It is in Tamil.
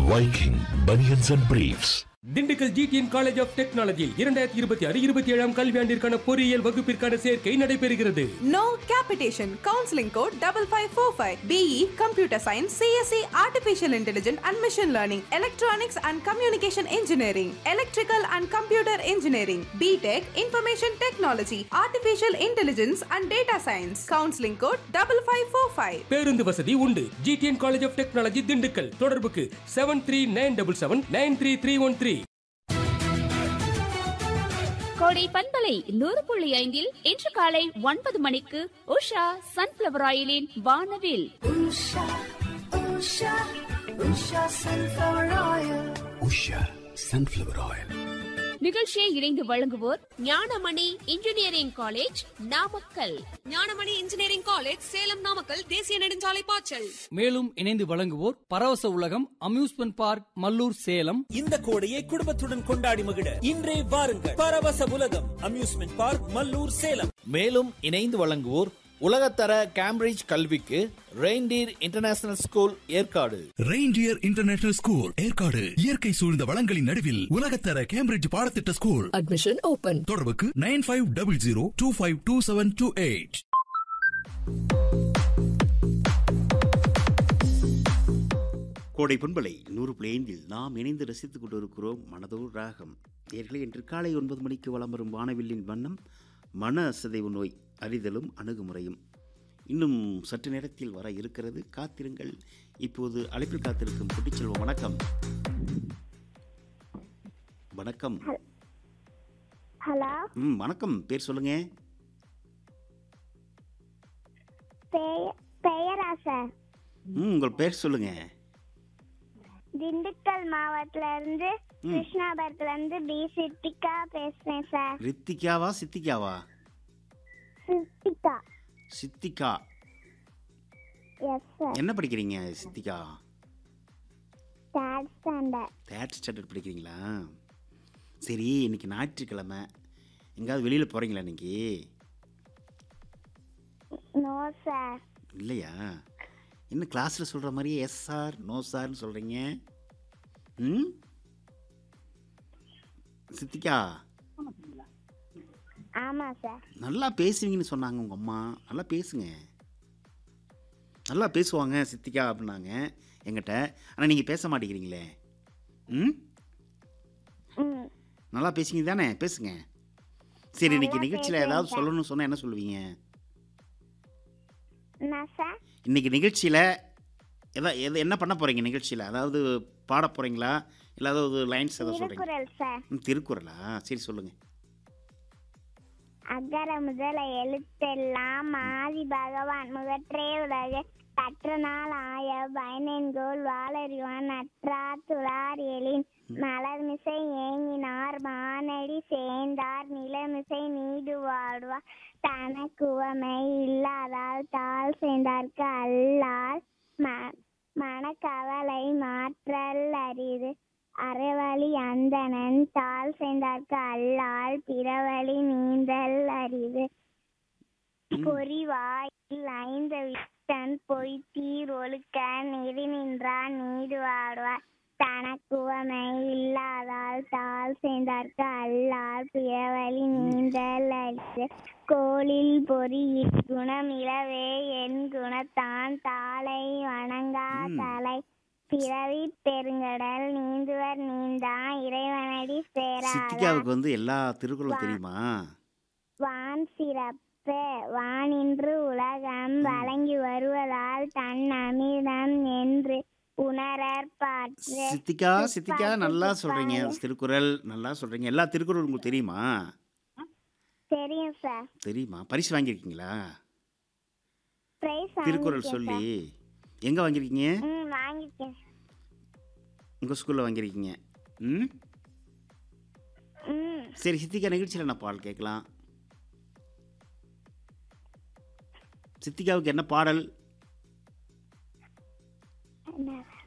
Viking Bunions and Briefs. Dindigul GTN College of டெக்னாலஜியில் இரண்டாயிரத்தி இருபத்தி ஆறு இருபத்தி ஏழாம் கல்வியாண்டிற்கான பொறியியல் வகுப்பிற்கான சேர்க்கை நடைபெறுகிறது No capitation. Counseling code double five four five. BE Computer Science, CSE Artificial Intelligence and Machine Learning, Electronics and Communication Engineering, Electrical and Computer Engineering, BTech Information Technology, Artificial Intelligence and Data Science. Counseling code double five four five. பேருந்து வசதி உண்டு GTN College of Technology Dindigul தொடர்புக்கு seven three nine double seven nine three three one three கோடை பண்பலை நூறு புள்ளி ஐந்தில் இன்று காலை ஒன்பது மணிக்கு உஷா சன்ஃபிளவர் ஆயிலின் வானவில் உஷா சன்ஃப்ளவர் ஆயில் நிகழ்ச்சியை இணைந்து வழங்குவோர் Gnanamani Engineering College Namakkal Gnanamani Engineering College Salem Namakkal தேசிய நெடுஞ்சாலை பாய்ச்சல் மேலும் இணைந்து வழங்குவோர் பரவச உலகம் அம்யூஸ்மெண்ட் பார்க் மல்லூர் சேலம் இந்த கோடையை குடும்பத்துடன் கொண்டாடி மகிழ இன்றே வாருங்கள் பரவச உலகம் அம்யூஸ்மெண்ட் பார்க் மல்லூர் சேலம் மேலும் இணைந்து வழங்குவோர் உலகத்தர கேம்பிரிட்ஜ் கல்விக்கு Reindeer International School Yercaud Reindeer International School Yercaud இயற்கை சூழ்ந்த வளங்களின் நடுவில் உலகத்தர கேம்பிரிட்ஜ் பாடத்திட்ட ஸ்கூல் அட்மிஷன் ஓபன் தொடர்புக்கு nine five double zero two five two seven two eight கோடை பண்பலை நூறு பிளேந்தில் நாம் இணைந்து ரசித்துக் கொண்டிருக்கிறோம் மனதோர் ராகம் நேர்களே இன்று காலை ஒன்பது மணிக்கு வலம் வரும் வானவில்லின் வண்ணம் மன அசதைவு நோய் அறிதலும் அணுகுமுறையும் இன்னும் சற்று நேரத்தில் வர இருக்கிறது காத்திருங்கள் இப்போது அழைப்பில் காத்திருக்கும் குட்டிச்செல்வம் வணக்கம் வணக்கம் ஹலோ ம் வணக்கம் பேர் சொல்லுங்க பெய- பெயரா சார் ம் உங்கள் பேர் சொல்லுங்க திண்டுக்கல் மாவட்டத்துல இருந்து ம். கிருஷ்ணாபுரத்துல இருந்து பி சித்திகா பேசுறேன் சார் ரித்திகாவா சித்திகாவா சித்திகா சித்திகா எஸ் சார் என்ன படிக்கிறீங்க Siddika third standard third standard படிக்கிறீங்களா சரி இன்னைக்கு ஞாயிற்றுக்கிழமை எங்கேயாவது வெளியில் போகிறீங்களா இன்னைக்கு நோ சார் இல்லையா என்ன கிளாஸில் சொல்கிற மாதிரியே எஸ் சார் நோ சார்னு சொல்கிறீங்க ம் சித்திகா ஆமா சார் நல்லா பேசுவீங்கன்னு சொன்னாங்க உங்கள் அம்மா நல்லா பேசுங்க நல்லா பேசுவாங்க சித்திகா அப்படின்னாங்க எங்கிட்ட ஆனால் நீங்கள் பேச மாட்டேங்கிறீங்களே ம் ம் நல்லா பேசுங்க தானே பேசுங்க சரி இன்னைக்கு நல்லா நிகழ்ச்சியில் பேசுறேன் ஏதாவது சார். சொல்லணும்னு சொன்னால் என்ன சொல்லுவீங்க என்ன சார் இன்னைக்கு நிகழ்ச்சியில் எதா எது என்ன பண்ண போகிறீங்க நிகழ்ச்சியில் அதாவது பாட போகிறீங்களா இல்லை ஏதாவது லைன்ஸ் ஏதாவது சொல்கிறீங்க திருக்குறள் சார் ம், திருக்குறளா சரி சொல்லுங்கள் அகர முதல எழுத்தெல்லாம் ஆதி பகவான் முதற்றே உலக கற்ற நாள் ஆய பயனென்கோள் வாளறிவான் நற்றா துளார் எழின் மலர்மிசை ஏங்கினார் மானடி சேர்ந்தார் நிலமிசை நீடு வாழ்வார் தனக்குவமை இல்லாதால் தாழ் சேர்ந்தார்க்கு அல்லால் ம- மனக்கவலை மாற்றல் அரிது அறவழி அந்தணன் தாழ் சேர்ந்தார்க்கு அல்லால் பிறவழி நீந்தல் அரிது பொறிவாயில் ஐந்த விட்டன் பொய்த்தீர் ஒழுக்க நெறி நின்றான் நீடு வாடுவார் தனக்குவமை இல்லாதால் தாழ் சேர்ந்தார்க்கு அல்லால் பிறவழி நீந்தல் அரிது கோளில் பொறியில் குணம் இளவே என் குணத்தான் தாளை வணங்கா ம். தலை பிறவி பெருங்கடல் நீந்துவர் நீந்தா இறைவனடி சேராத சித்திகாவுக்கு வந்து எல்லா திருக்குறளும் தெரியுமா வான் சிறப்பு வானின்று உலகம் வழங்கி வருவதால் தன் அமிர்தம் என்று உணரற் பாற்று சித்திகா சித்திகா துப்பாக்கி நல்லா சொல்கிறீங்க துப்பாக்கி. திருக்குறள் நல்லா சொல்கிறீங்க எல்லா திருக்குறள் உங்களுக்கு தெரியுமா தெரியும் சார் தெரியுமா பரிசு வாங்கியிருக்கீங்களா பிரைஸ் திருக்குறள் சொல்லி எங்கே வாங்கியிருக்கீங்க ம் வாங்கிட்டேன் உங்கள் ஸ்கூலில் வாங்கியிருக்கீங்க ம் ம் சரி சித்திகா நிகழ்ச்சியில் என்ன பாடல் கேட்கலாம் சித்திகாவுக்கு என்ன பாடல் என்ன